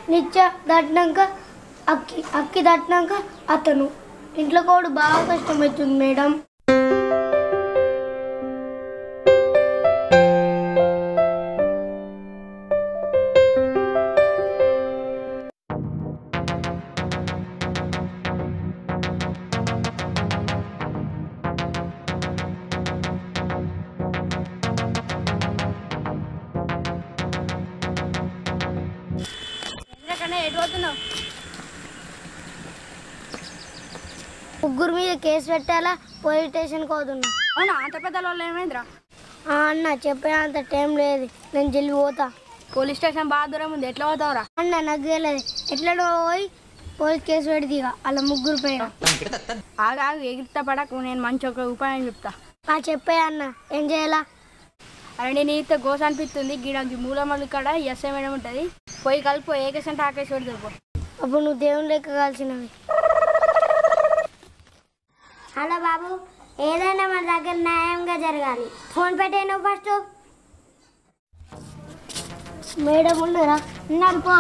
నిత్య దాటినాక అక్కి అక్కి దాటినాక అతను ఇంట్లో కోడు బాగా కష్టమవుతుంది మేడం ఎందుకన్నా ఎటు పోతున్నావు ముగ్గురు మీద కేసు పెట్టాలా పోలీస్ స్టేషన్కి పోతున్నా అవునా అంత పెద్ద వాళ్ళు ఏమైందిరా ఆ అన్న చెప్పే అంత టైం లేదు నేను జల్లి పోతా పోలీస్ స్టేషన్ బాగా దూరం ఉంది ఎట్లా పోతావురా అన్న నాకు తెలియదు ఎట్లా పోయి పోలీస్ కేసు పెడితే ఇక వాళ్ళ ముగ్గురు పైన ఆగు ఆగు ఎగిరిత పడకు నేను మంచి ఒక ఉపాయం చెప్తా ఆ చెప్పే అన్న ఏం చేయాలా అరే నేను ఈత గోస అనిపిస్తుంది గిడ మూలమల్లి కాడ ఎస్ఐ మేడం ఉంటుంది పోయి కలిపి ఏకేసంటే ఆకేసి పెడతారు పో అప్పుడు నువ్వు దేవుని లెక్క కాల్సినవి హలో బాబు ఏదైనా మన దగ్గర న్యాయంగా జరగాలి ఫోన్ పెట్టే నువ్వు ఫస్ట్ మేడం ఉన్నారా ఉన్నాడు పో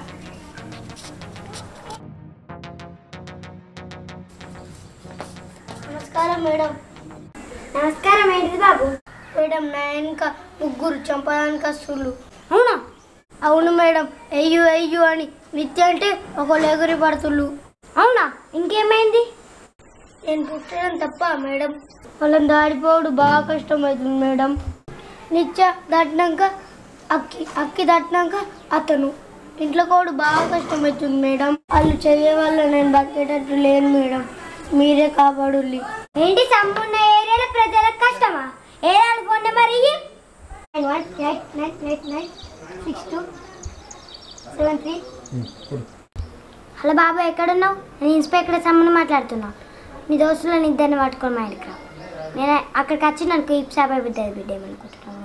నమస్కారం మేడం నమస్కారం ఏంటిది బాబు మేడం నా వెనుక ముగ్గురు చంపడానికి వస్తుళ్ళు అవునా అవును మేడం అయ్యు అయ్యు అని నిత్య అంటే ఒక ఎగురి పడుతుళ్ళు అవునా ఇంకేమైంది నేను పుట్టడం తప్ప మేడం వాళ్ళని దాడిపోవడం బాగా కష్టమవుతుంది మేడం నిత్య దాటినాక అక్కి అక్కి దాటినాక అతను ఇంట్లో కోడు బాగా కష్టమవుతుంది మేడం వాళ్ళు చదివే వల్ల నేను బతికేటట్టు లేను మేడం మీరే కాపాడుల్లి ఏంటి సంపూర్ణ ఏరియాలో ప్రజలకు కష్టమా ఏరియాలు ఫోన్ నెంబర్ ఇయ్యి nine one eight nine eight nine six two seven three hello బాబు ఎక్కడున్నావు నేను ఇన్స్పెక్టర్ సమ్మని మాట్లాడుతున్నా నీ దోస్తులను ఇద్దరిని పట్టుకొని మా ఇంటికి రా నేను అక్కడికి వచ్చి నాకు ఇప్సాబ్ అయిపోతుంది బిడ్డ ఏమనుకుంటున్నాను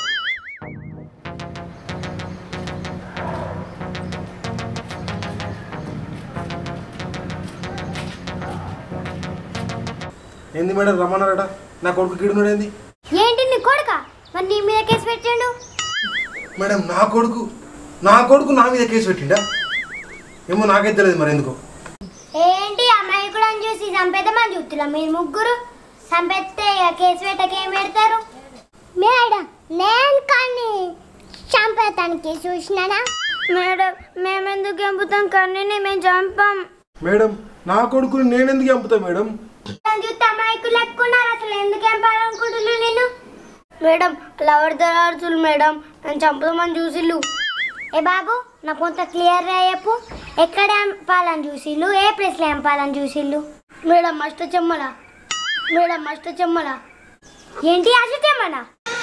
ఏంది మేడం రమ్మన్నారట నా కొడుకు గిడునుడు ఏంది ఏంటి నీ కొడుక మరి నీ మీద కేసు పెట్టాడు మేడం నా కొడుకు నా కొడుకు నా మీద కేసు పెట్టిండా ఏమో నాకైతే తెలియదు మరి ఎందుకో ఏంటి అమాయకుడు చూసి చంపేద్దామని చూస్తున్నా మీరు ముగ్గురు చంపేస్తే ఇక కేసు పెట్టక ఏం పెడతారు మేడం నేను కానీ చంపేతానికి చూసినానా మేడం మేమెందుకు ఎంపుతాం కానీ మేము చంపాం మేడం నా కొడుకుని నేనెందుకు చంపుతా మేడం నన్ను చూస్తే అమాయకులు లెక్కున్నారు అసలు ఎందుకు చంపాలనుకుంటున్నాను నేను మేడం లవర్ దళార్చులు మేడం నేను చంపుదామని చూసిల్లు ఏ బాబు నాకు కొంత క్లియర్ చెప్పు ఎక్కడ చంపాలని చూసిల్లు ఏ ప్లేస్లో చంపాలని చూసిల్లు మేడం మస్ట్ చెమ్మల మేడం మస్ట్ చెమ్మల ఏంటి అసతేమన్నా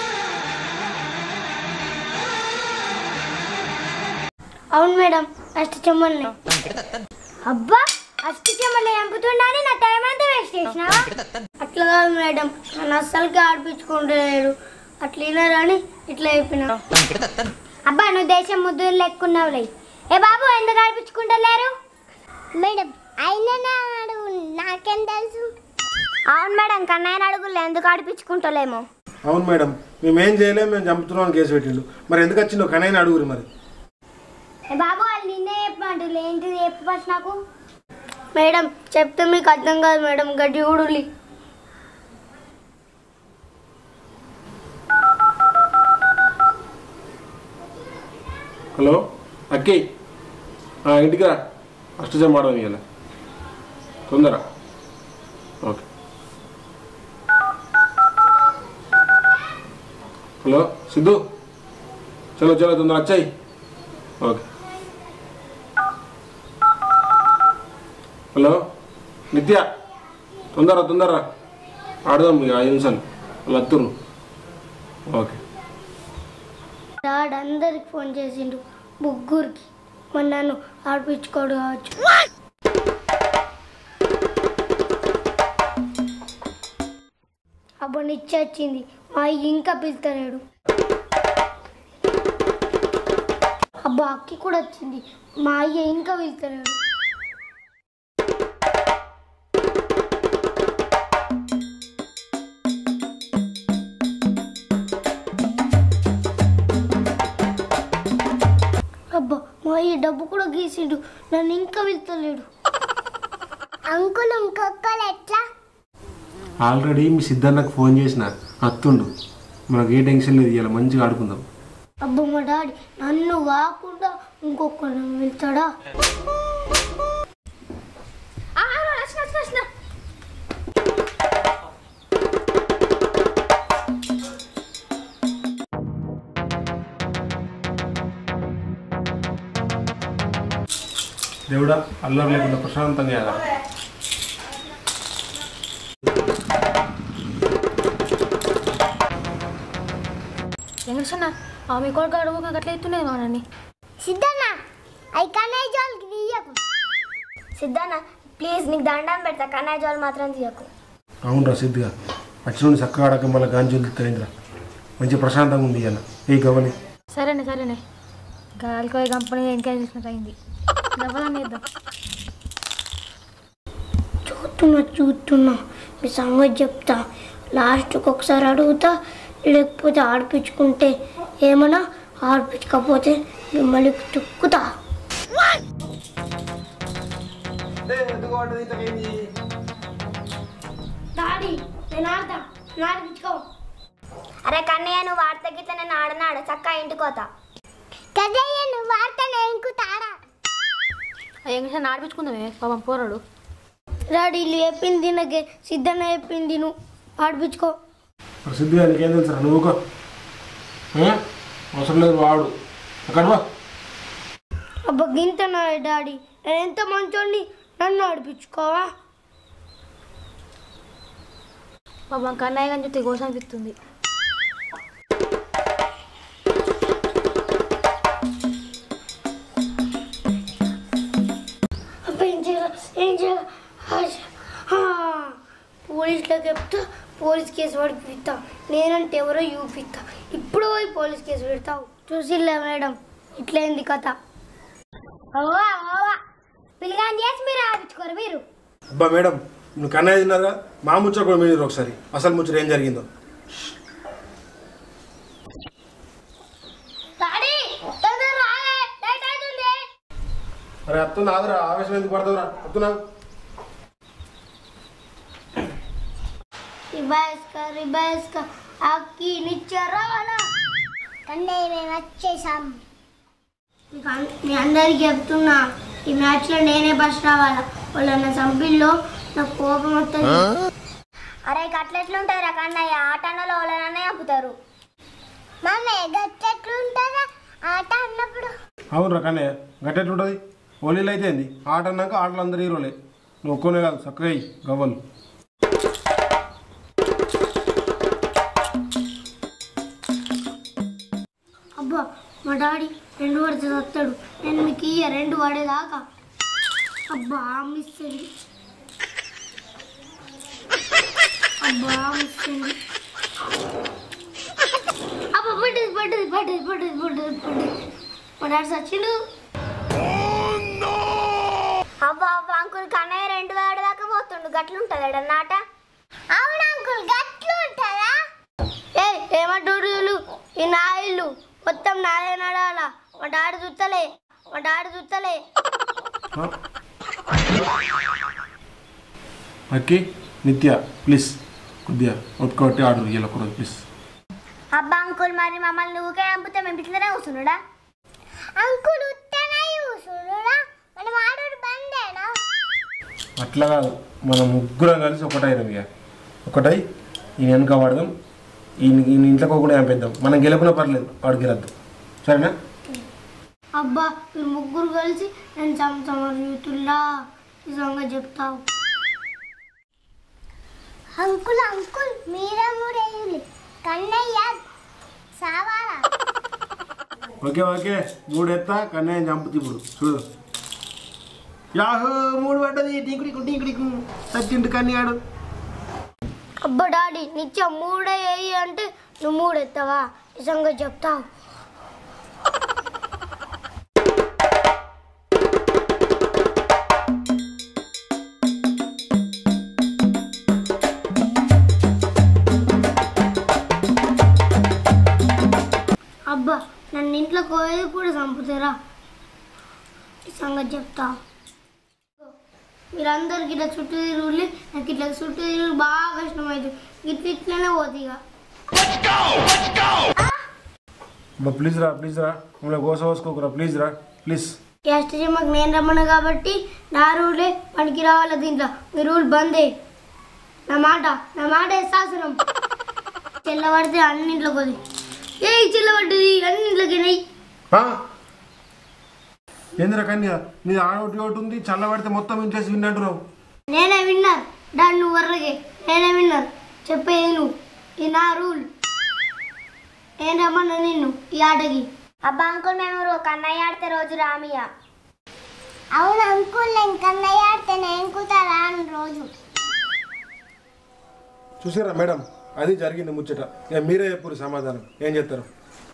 అవును మేడం మస్ట్ చెమ్మల్ని అబ్బా అష్టి చెమ్మలు చంపుతుండని నా టైం అంతా వేస్ట్ చేసినావా అట్లా కాదు మేడం నన్ను అస్సలకి ఆడిపించుకుంటలేడు అట్లా వినారని ఇట్లా అయిపోయినా అబ్బా నువ్వు దేశం ముద్దులు లెక్కున్నావులే ఏ బాబు ఎందుకు ఆడిపించుకుంటలేరు మేడం అయినా అడుగు నాకేం తెలుసు అవును మేడం కన్నయ్య అడుగులు ఎందుకు ఆడిపించుకుంటలేమో అవును మేడం మేమేం చేయలేము మేము చంపుతున్నాం అని కేసు పెట్టిండు మరి ఎందుకు వచ్చిందో కనైనా అడుగురు మరి ఏ బాబు వాళ్ళు నిన్నే చెప్పమంటారు ఏంటిది చెప్పు ఫస్ట్ నాకు మేడం చెప్తే మీకు అర్థం కాదు మేడం గడ్డి ఊడులి హలో అక్కి ఆ, ఇంటికి రా ఫస్ట్ జమ్ ఆడవని ఇలా తొందర ఓకే హలో సిద్ధు చలో చలో తొందర వచ్చాయి ఓకే హలో నిత్య తొందర తొందర ఆడదాం ఇక ఐదు నిమిషాలు వాళ్ళు అత్తురు ఓకే డాడ్ అందరికి ఫోన్ చేసిండు ముగ్గురికి మరి నన్ను ఆడిపించుకోడు కావచ్చు అప్పుడు నిచ్చి వచ్చింది మా అయ్య ఇంకా పిలుతలేడు అబ్బా అక్కి కూడా వచ్చింది మా అయ్య ఇంకా పిలుతలేడు అబ్బా మా అయ్యి డబ్బు కూడా గీసిండు నన్ను ఇంకా వెళ్తలేడు అంకుల్ ఇంకొకరు ఎట్లా ఆల్రెడీ మీ సిద్ధార్థకు ఫోన్ చేసిన అత్తుండు మనకు ఏ టెన్షన్ లేదు ఇలా మంచిగా ఆడుకుందాం అబ్బా మా డాడీ నన్ను కాకుండా ఇంకొకరు వెళ్తాడా దేవుడా అల్లరి లేకుండా ప్రశాంతంగా ఎగరాలి. వెంకటేశ్వర మీ కొడుకు అడుగు అట్లా ఎత్తున్నది మా నన్ను సిద్ధన్న అవి కన్నయ్య జోలికి తీయకు సిద్ధన్న ప్లీజ్ నీకు దండం పెడతా కన్నయ్య జోలు మాత్రం తీయకు అవునురా సిద్ధిగా వచ్చి నుండి చక్కగా ఆడక మళ్ళీ గాంజీలు తిత్తైందిరా మంచి ప్రశాంతంగా ఉంది ఇవాళ ఏ గవని సరేనే సరేనే గాలికోయ కంపెనీ ఎంకరేజ్ చేసినట్టు అయింది డబ్బులు ఇద్దాం చూస్తున్నా చూస్తున్నా మీ సంగతి చెప్తా లాస్ట్కి ఒకసారి అడుగుతా లేకపోతే ఆడిపించుకుంటే ఏమన్నా ఆడిపించకపోతే మిమ్మల్ని తుక్కుతా డాడీ నేను ఆడతా ఆడిపించుకో అరే కన్నయ్య నువ్వు వార్త గిట్ల నేను ఆడనాడు చక్క ఇంటికోతా కదయ్య నువ్వు వార్త నేను తాడా వెంకటేశ్వర ఆడిపించుకుందామే పాపం పోరాడు డాడీ వీళ్ళు చెప్పింది నాకే సిద్ధన్న చెప్పింది నువ్వు ఆడిపించుకో మరి సిద్ధిగా నీకేం తెలుసా నువ్వు ఊకో. ఏ? అవసరం లేదు వాడు అక్కడ వా అబ్బా గింతనా డాడీ నేను ఎంత మంచోడిని నన్ను ఆడిపించుకోవా పాపం కన్నయ్య గారిని చూస్తే గోసం అనిపిస్తుంది అబ్బా ఏం చేయాలి ఏం చేయాలి ఆశ. ఆ, పోలీసులకు చెప్తా పోలీస్ కేసు పడిపిస్తా నేనంటే ఎవరో చూపిస్తా ఇప్పుడు పోయి పోలీస్ కేసు పెడతావు చూసిల్లా మేడం ఇట్లయింది కథ ఓవా ఓవా పిల్లగాని చేసి మీరు ఆడించుకోరు మీరు అబ్బా మేడం నువ్వు కన్నయ్య తిన్నారుగా మా ముచ్చట కూడా మీరు ఒకసారి అసలు ముచ్చట ఏం జరిగిందో డాడీ తొందర రాలే లేట్ అవుతుంది అరే అత్తుంది ఆదరా ఆవేశం ఎందుకు పడతావురా అత్తున్నావు రిబాయిస్క రిబాయిస్క అక్కి నిచ్చరాలా కన్నయ్య మేము వచ్చేసాం మీకు అన్- మీ అందరికి చెప్తున్నా ఈ మ్యాచ్లో నేనే ఫస్ట్ రావాలా వాళ్ళన్న సంపిల్లో నాకు కోపం వస్తుంది అరే గట్లెట్లుంటారు రా కన్నయ్య ఆట అన్నలో వాళ్ళనే చంపుతారు మమ్మీ గట్లెట్లుంటారా ఆట అన్నప్పుడు అవునురా కన్నయ్య గట్టెట్లుంటుంది ఓలీలు అయితే ఏంది ఆట అన్నాక ఆటలు అందరు హీరోలే నువ్వు ఒక్కనే కాదు చక్కగా అయ్యి గవ్వలు అబ్బా మా డాడీ రెండు పడితే వస్తాడు నేను మీకు ఇయ్య రెండు పడేదాకా అబ్బా మిస్ అయింది అబ్బా మిస్ అయింది అబ్బా పడ్డది పడ్డది పడ్డది పడ్డది పడ్డది పడ్డది మా డాడీ సచ్చిండు అవ్వ అవ్వ అంకుల్ కన్నయ్య రెండు వేల దాకా పోతుండు గట్లుంటుంది అన్నమాట అవును అంకుల్ గట్లుంటుందా ఏ ఏమంటారు వీళ్ళు ఈ నా ఇల్లు మొత్తం నాదే నడాలా మా డాడీ చూస్తలే మా డాడీ చూస్తలే ఆ? అక్కి నిత్య ప్లీజ్ కొద్దిగా ఒట్టుకొట్టి ఆర్డర్ ఇవ్వాలి ఒకరోజు ప్లీజ్ అబ్బా అంకుల్ మరి మమ్మల్ని ఊకే చంపితే మేము ఇట్లనే కూర్చున్నాడా అంకుల్ ఉత్తనే కూర్చున్నాడా మనం ఆడోడు బందేనా అట్లా కాదు మనం ముగ్గురం కలిసి ఒకటైనాం ఇక ఒకటై ఈయన వెనక వాడదాం ఈయన ఈయన ఇంట్లోకి కూడా చంపేద్దాం మనం గెలిపినా పర్లేదు వాడు గెలద్దు సరేనా అబ్బా మీరు ముగ్గురు కలిసి నేను చంపుతామని యూతుల్లా నిజంగా చెప్తావు అంకుల్ అంకుల్ మీరే మూడేయులు కన్నయ్య సావాలా ఓకే ఓకే మూడు ఎత్తా కన్నయ్య చంపుతుంది ఇప్పుడు చూడు యాహూ మూడు పడ్డది టీకుడికు టీకుడికు చచ్చిండు కన్యాడు అబ్బా డాడీ నిత్యం మూడే వేయి అంటే నువ్వు మూడు ఎత్తావా నిజంగా చెప్తావు అబ్బా నన్ను ఇంట్లో కోయేది కూడా చంపుతారా సంగతి చెప్తా మీరందరికి ఇట్లా చుట్టూ తిరుగులి నాకు ఇట్లా చుట్టూ తిరుగు బాగా కష్టమైంది ఇట్లా ఇట్లనే పోతుంది ఇక అబ్బా ప్లీజ్ రా ప్లీజ్ రా మమ్మల్ని గోస పోసుకోకురా ప్లీజ్ రా ప్లీజ్ క్యాస్ట్ మాకు నేను రమ్మను కాబట్టి నా రూలే పనికి రావాలి దీంట్లో మీ రూల్ బందే నా మాట నా మాట శాసనం చెల్లబడితే అన్నింట్లోకి పోదు ఏ చెల్లబడ్డది అన్నింట్లోకి నెయ్యి ఏందిరా కన్య నీ ఆడొట్టి ఒకటి ఉంది చల్లబడితే మొత్తం ఇంట్రెస్ట్ విన్నట్టున్నావు నేనే విన్నర్ దాన్ని నువ్వు వర్రగే నేనే విన్నర్ చెప్పేది నువ్వు ఇది నా రూల్ నేను రమ్మన్నా నిన్ను ఈ ఆటకి అబ్బా అంకుల్ మేము రో- కన్నయ్య ఆడితే రోజు రామియ అవును అంకుల్ నేను కన్నయ్య ఆడితే నేను కూడా రాను రోజు చూసారా మేడం అది జరిగింది ముచ్చట ఇక మీరే చెప్పురు సమాధానం ఏం చెప్తారు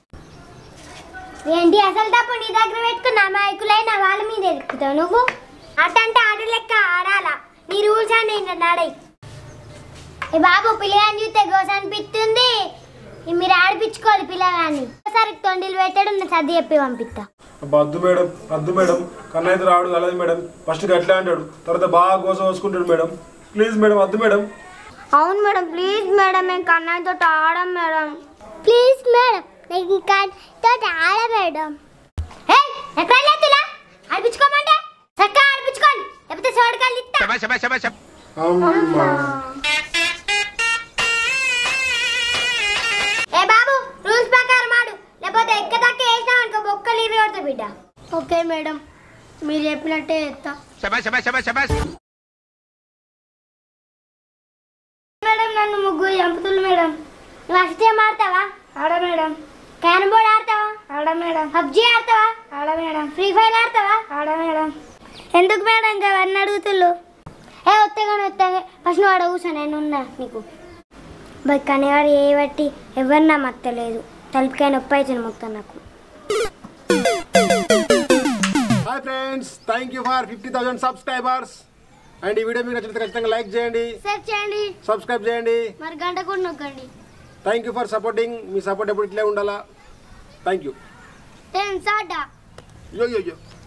ఏంటి అసలు తప్పు నీ దగ్గర పెట్టుకున్న అమాయకులైన వాళ్ళ మీద ఎక్కుతావు నువ్వు ఆట అంటే ఆట లెక్క ఆడాలా నీ రూల్స్ అని నేను ఆడాయి ఈ బాబు పిల్లగాని చూస్తే గోస అనిపిస్తుంది ఈ మీరు ఆడిపించుకోవాలి పిల్లగాని ఒకసారి తొండిలు పెట్టడం నేను సర్ది చెప్పి పంపిస్తా అబ్బా అద్దు మేడం అద్దు మేడం కన్నయ్య రాడు అలాది మేడం ఫస్ట్ అట్లా అంటాడు తర్వాత బాగా గోస పోసుకుంటాడు మేడం ప్లీజ్ మేడం అద్దు మేడం అవును మేడం ప్లీజ్ మేడం మేము కన్నయ్యతో ఆడం మేడం ప్లీజ్ మేడం నేను తోట ఆడ మేడం ఎక్కడ లేతులా ఆడిపించుకోమంటే చక్కగా ఆడిపించుకోండి లేకపోతే సోడకాళ్ళు ఇస్తా అమ్మా ఏ బాబు రూల్స్ ప్రకారం ఆడు లేకపోతే ఎక్క దక్క వేసినావు అనుకో బొక్కలు ఇవి కొడతా బిడ్డ ఓకే మేడం మీరు చెప్పినట్టే చేస్తా మేడం నన్ను ముగ్గురు చంపుతులు మేడం నువ్వు ఫస్ట్ ఏం ఆడతావా ఆడ మేడం క్యారమ్ బోర్డ్ ఆడతావా ఆడ మేడం పబ్జీ ఆడతావా ఆడ మేడం ఫ్రీ ఫైర్ ఆడతావా ఆడ మేడం ఎందుకు మేడం ఇంకా అవన్నీ అడుగుతుళ్ళు ఏ వత్తగానే వస్తాగా ఫస్ట్ నువ్వు ఆడ కూర్చో నేను ఉన్నా నీకు బట్ కనేవాడు ఏ బట్టి ఎవరు నా మత్తలేదు తలుపుకాయ నొప్పి అవుతుంది మొత్తం నాకు hi friends thank you for fifty thousand subscribers and ఈ వీడియో మీకు నచ్చితే ఖచ్చితంగా లైక్ చేయండి సెర్చ్ చేయండి సబ్స్క్రైబ్ చేయండి మరి గంట కూడా నొక్కండి థ్యాంక్ యూ ఫర్ సపోర్టింగ్ మీ సపోర్ట్ ఎప్పుడు ఇట్లే ఉండాలా థ్యాంక్ యూ టెన్ సాటా యో యో యో